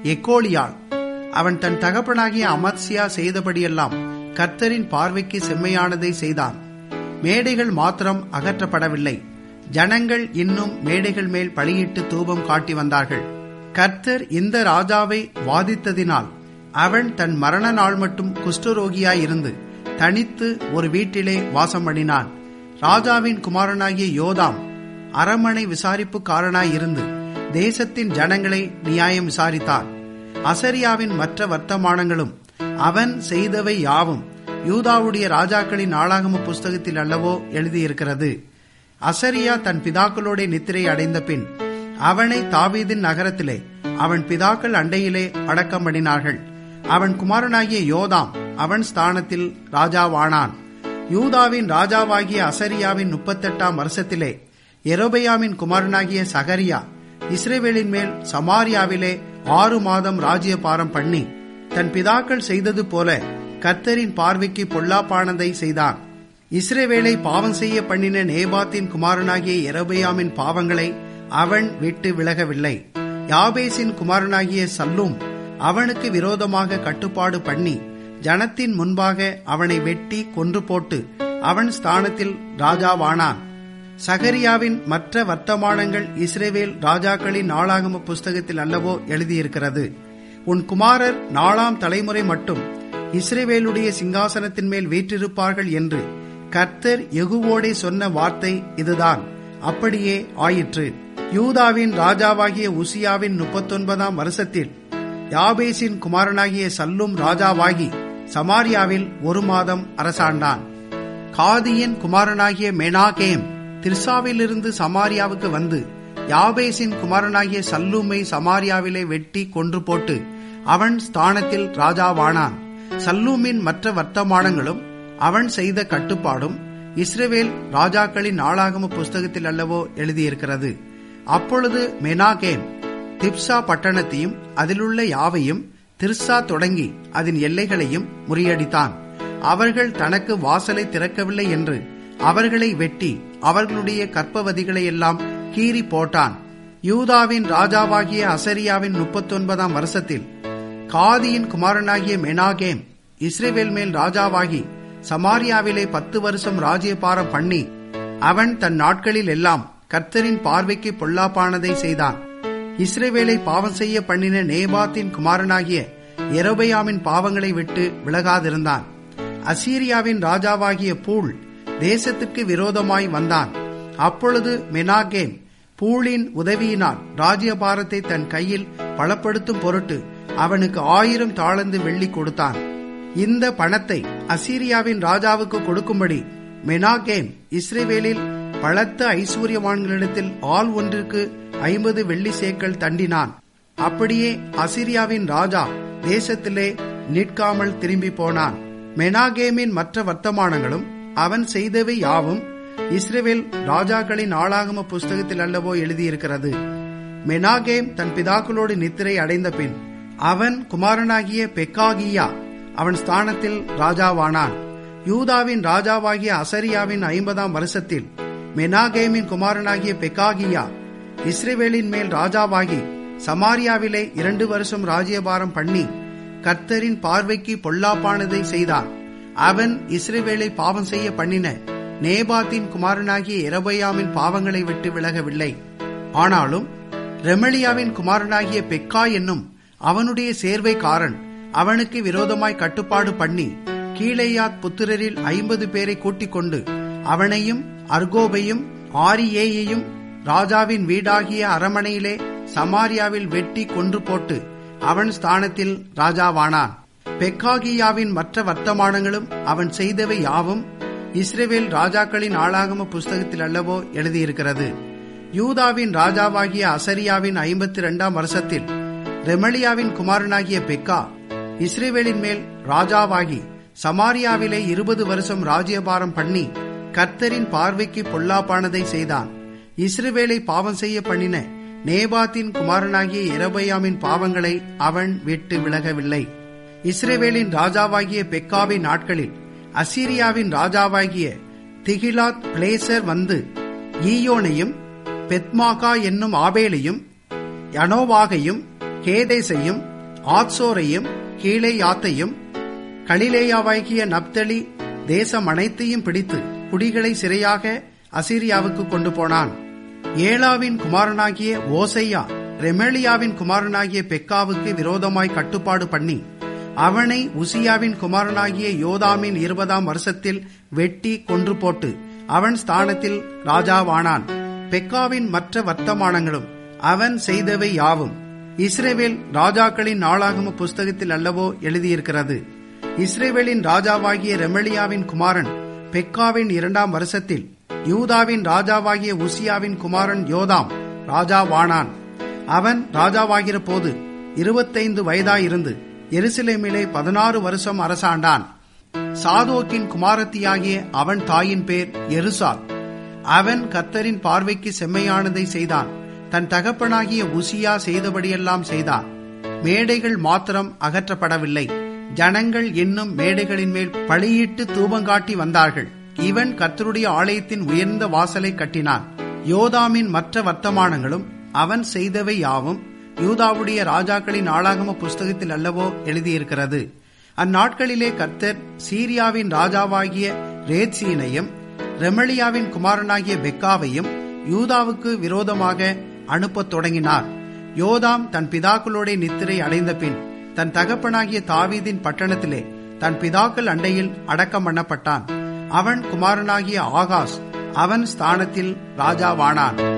எக்கோலியாள் அவன் தன் தகப்பனாகிய அமத்சியா செய்தபடியெல்லாம் கர்த்தரின் பார்வைக்கு செம்மையானதை செய்தான் மேடைகள் மாத்திரம் அகற்றப்படவில்லை ஜனங்கள் இன்னும் மேடைகள் மேல் பலியிட்டு தூபம் காட்டி வந்தார்கள் கர்த்தர் இந்த ராஜாவை வாதித்ததினால் அவன் தன் மரண நாள் மட்டும் குஷ்டரோகியாயிருந்து தனித்து ஒரு வீட்டிலே வாசம் பண்ணினான் ராஜாவின் குமாரனாகிய யோதாம் அரமனை விசாரிப்புக்காரனாயிருந்து தேசத்தின் ஜனங்களை நியாயம் விசாரித்தான் அசரியாவின் மற்ற வர்த்தமானங்களும் அவன் செய்தவை யாவும் யூதாவுடைய ராஜாக்களின் நாளாகம புஸ்தகத்தில் அல்லவோ எழுதியிருக்கிறது அசரியா தன் பிதாக்களோட நித்திரை அடைந்த பின் அவனை தாவீதின் நகரத்திலே அவன் பிதாக்கள் அண்டையிலே அடக்கம் பண்ணினார்கள் அவன் குமாரனாகிய யோதாம் அவன் ஸ்தானத்தில் ராஜாவானான் யூதாவின் ராஜாவாகிய அசரியாவின் முப்பத்தெட்டாம் வருஷத்திலே எரோபயாமின் குமாரனாகிய சகரியா இஸ்ரேவேலின் மேல் சமாரியாவிலே ஆறு மாதம் ராஜ்யபாரம் பண்ணி தன் பிதாக்கள் செய்தது போல கர்த்தரின் பார்வைக்கு பொல்லாப்பானதை செய்தான் இஸ்ரேவேலை பாவம் செய்ய பண்ணின நேபாத்தின் குமாரனாகிய எரபயாமின் பாவங்களை அவன் விட்டு விலகவில்லை யாபேசின் குமாரனாகிய சல்லூம் அவனுக்கு விரோதமாக கட்டுப்பாடு பண்ணி ஜனத்தின் முன்பாக அவனை வெட்டி கொன்று போட்டு அவன் ஸ்தானத்தில் ராஜாவானான் சகரியாவின் மற்ற வர்த்தமானங்கள் இஸ்ரேவேல் ராஜாக்களின் நாளாகம புஸ்தகத்தில் அல்லவோ எழுதியிருக்கிறது உன் குமாரர் நாலாம் தலைமுறை மட்டும் இஸ்ரேவேலுடைய சிங்காசனத்தின் மேல் வீற்றிருப்பார்கள் என்று கர்த்தர் எகுவோடே சொன்ன வார்த்தை இதுதான் அப்படியே ஆயிற்று யூதாவின் ராஜாவாகிய உசியாவின் முப்பத்தொன்பதாம் வருஷத்தில் யாபேசின் குமாரனாகிய சல்லும் ராஜாவாகி சமாரியாவில் ஒரு மாதம் அரசாண்டான் காதியின் குமாரனாகிய மெனாகேம் திர்சாவிலிருந்து சமாரியாவுக்கு வந்து யாபேசின் குமாரனாகிய சல்லூமை சமாரியாவிலே வெட்டி கொன்று போட்டு அவன் ஸ்தானத்தில் ராஜாவானான் சல்லூமின் மற்ற வர்த்தமானங்களும் அவன் செய்த கட்டுப்பாடும் இஸ்ரேவேல் ராஜாக்களின் நாளாகம புஸ்தகத்தில் அல்லவோ எழுதியிருக்கிறது அப்பொழுது மெனாகேம் திப்சா பட்டணத்தையும் அதிலுள்ள யாவையும் திர்சா தொடங்கி அதன் எல்லைகளையும் முறியடித்தான் அவர்கள் தனக்கு வாசலை திறக்கவில்லை என்று அவர்களை வெட்டி அவர்களுடைய கற்பவதிகளை எல்லாம் கீறி போட்டான் யூதாவின் ராஜாவாகிய அசரியாவின் முப்பத்தொன்பதாம் வருஷத்தில் காதியின் குமாரனாகிய மெனாகேம் இஸ்ரேவேல் மேல் ராஜாவாகி சமாரியாவிலே பத்து வருஷம் ராஜ்யபாரம் பண்ணி அவன் தன் நாட்களில் எல்லாம் கர்த்தரின் பார்வைக்கு பொல்லாப்பானதை செய்தான் இஸ்ரேவேலை பாவம் செய்ய பண்ணின நேபாத்தின் குமாரனாகிய எரோபயாமின் பாவங்களை விட்டு விலகாதிருந்தான் அசீரியாவின் ராஜாவாகிய பூல் தேசத்திற்கு விரோதமாய் வந்தான் அப்பொழுது மெனாகேம் பூலின் உதவியினால் ராஜ்யபாரத்தை தன் கையில் பலப்படுத்தும் பொருட்டு அவனுக்கு ஆயிரம் தாளந்து வெள்ளி கொடுத்தான் இந்த பணத்தை அசீரியாவின் ராஜாவுக்கு கொடுக்கும்படி மெனாகேம் இஸ்ரேவேலில் பலத்த ஐஸ்வர்யவான்களிடத்தில் ஆள் ஒன்றிற்கு ஐம்பது வெள்ளி சேக்கள் தண்டினான் அப்படியே அசிரியாவின் ராஜா தேசத்திலே நிற்காமல் திரும்பி போனான் மெனாகேமின் மற்ற வர்த்தமானங்களும் அவன் செய்தவை யாவும் இஸ்ரேவேல் ராஜாக்களின் ஆளாகம புஸ்தகத்தில் அல்லவோ எழுதியிருக்கிறது மெனாகேம் தன் பிதாக்களோடு நித்திரை அடைந்த பின் அவன் குமாரனாகிய பெக்காகியா அவன் ஸ்தானத்தில் ராஜாவானான் யூதாவின் ராஜாவாகிய அசரியாவின் ஐம்பதாம் வருஷத்தில் மெனாகேமின் குமாரனாகிய பெக்காகியா இஸ்ரேவேலின் மேல் ராஜாவாகி சமாரியாவிலே இரண்டு வருஷம் ராஜ்யபாரம் பண்ணி கர்த்தரின் பார்வைக்கு பொல்லாப்பானதை செய்தான் அவன் இஸ்ரேவேலை பாவம் செய்ய பண்ணின நேபாத்தின் குமாரனாகிய இரபயாமின் பாவங்களை விட்டு விலகவில்லை ஆனாலும் ரெமலியாவின் குமாரனாகிய பெக்கா என்னும் அவனுடைய சேர்வைக்காரன் அவனுக்கு விரோதமாய் கட்டுப்பாடு பண்ணி கீழேயாத் புத்திரரில் ஐம்பது பேரை கூட்டிக் கொண்டு அவனையும் அர்கோபையும் ஆரியேயையும் ராஜாவின் வீடாகிய அரமனையிலே சமாரியாவில் வெட்டி கொன்று போட்டு அவன் ஸ்தானத்தில் ராஜாவானான் பெக்காகியாவின் மற்ற வர்த்தமானங்களும் அவன் செய்தவை யாவும் இஸ்ரேவேல் ராஜாக்களின் ஆளாகம புஸ்தகத்தில் அல்லவோ எழுதியிருக்கிறது யூதாவின் ராஜாவாகிய அசரியாவின் ஐம்பத்தி இரண்டாம் வருஷத்தில் ரெமலியாவின் குமாரனாகிய பெக்கா இஸ்ரேவேலின் மேல் ராஜாவாகி சமாரியாவிலே இருபது வருஷம் ராஜ்யபாரம் பண்ணி கர்த்தரின் பார்வைக்கு பொல்லாப்பானதை செய்தான் இஸ்ரேவேலை பாவம் செய்ய பண்ணின நேபாத்தின் குமாரனாகிய இரபயாமின் பாவங்களை அவன் விட்டு விலகவில்லை இஸ்ரேவேலின் ராஜாவாகிய பெக்காவின் நாட்களில் அசீரியாவின் ராஜாவாகிய திகிலாத் பிளேசர் வந்து ஈயோனையும் பெத்மாகா என்னும் ஆபேலையும் யனோவாகையும் கேதேசையும் ஆத்சோரையும் கீழேயாத்தையும் கலிலேயாவாகிய நப்தலி தேசம் அனைத்தையும் பிடித்து குடிகளை சிறையாக அசிரியாவுக்கு கொண்டு போனான் ஏலாவின் குமாரனாகிய ஓசையா ரெமேலியாவின் குமாரனாகிய பெக்காவுக்கு விரோதமாய் கட்டுப்பாடு பண்ணி அவனை உசியாவின் குமாரனாகிய யோதாமின் இருபதாம் வருஷத்தில் வெட்டி கொன்று போட்டு அவன் ஸ்தானத்தில் ராஜாவானான் பெக்காவின் மற்ற வர்த்தமானங்களும் அவன் செய்தவை யாவும் இஸ்ரேவேல் ராஜாக்களின் நாளாகம புஸ்தகத்தில் அல்லவோ எழுதியிருக்கிறது இஸ்ரேவேலின் ராஜாவாகிய ரெமலியாவின் குமாரன் பெக்காவின் இரண்டாம் வருஷத்தில் யூதாவின் ராஜாவாகிய உசியாவின் குமாரன் யோதாம் ராஜாவானான் அவன் ராஜாவாகிற போது இருபத்தைந்து வயதாயிருந்து எருசலேமிலே பதினாறு வருஷம் அரசாண்டான் சாதோக்கின் குமாரத்தியாகிய அவன் தாயின் பேர் எருசால் அவன் கத்தரின் பார்வைக்கு செம்மையானதை செய்தான் தன் தகப்பனாகிய உசியா செய்தபடியெல்லாம் செய்தான் மேடைகள் மாத்திரம் அகற்றப்படவில்லை ஜனங்கள் இன்னும் மேடைகளின் மேல் பழியிட்டு தூபங்காட்டி வந்தார்கள் இவன் கர்த்தருடைய ஆலயத்தின் உயர்ந்த வாசலை கட்டினான் யோதாமின் மற்ற வர்த்தமானங்களும் அவன் செய்தவை யாவும் யூதாவுடைய ராஜாக்களின் ஆளாகம புஸ்தகத்தில் அல்லவோ எழுதியிருக்கிறது அந்நாட்களிலே கர்த்தர் சீரியாவின் ராஜாவாகிய ரேத்சீனையும் ரெமலியாவின் குமாரனாகிய பெக்காவையும் யூதாவுக்கு விரோதமாக அனுப்பத் தொடங்கினார் யோதாம் தன் பிதாக்களோட நித்திரை அடைந்த பின் தன் தகப்பனாகிய தாவீதின் பட்டணத்திலே தன் பிதாக்கள் அண்டையில் அடக்கம் பண்ணப்பட்டான் அவன் குமாரனாகிய ஆகாஸ் அவன் ஸ்தானத்தில் ராஜாவானான்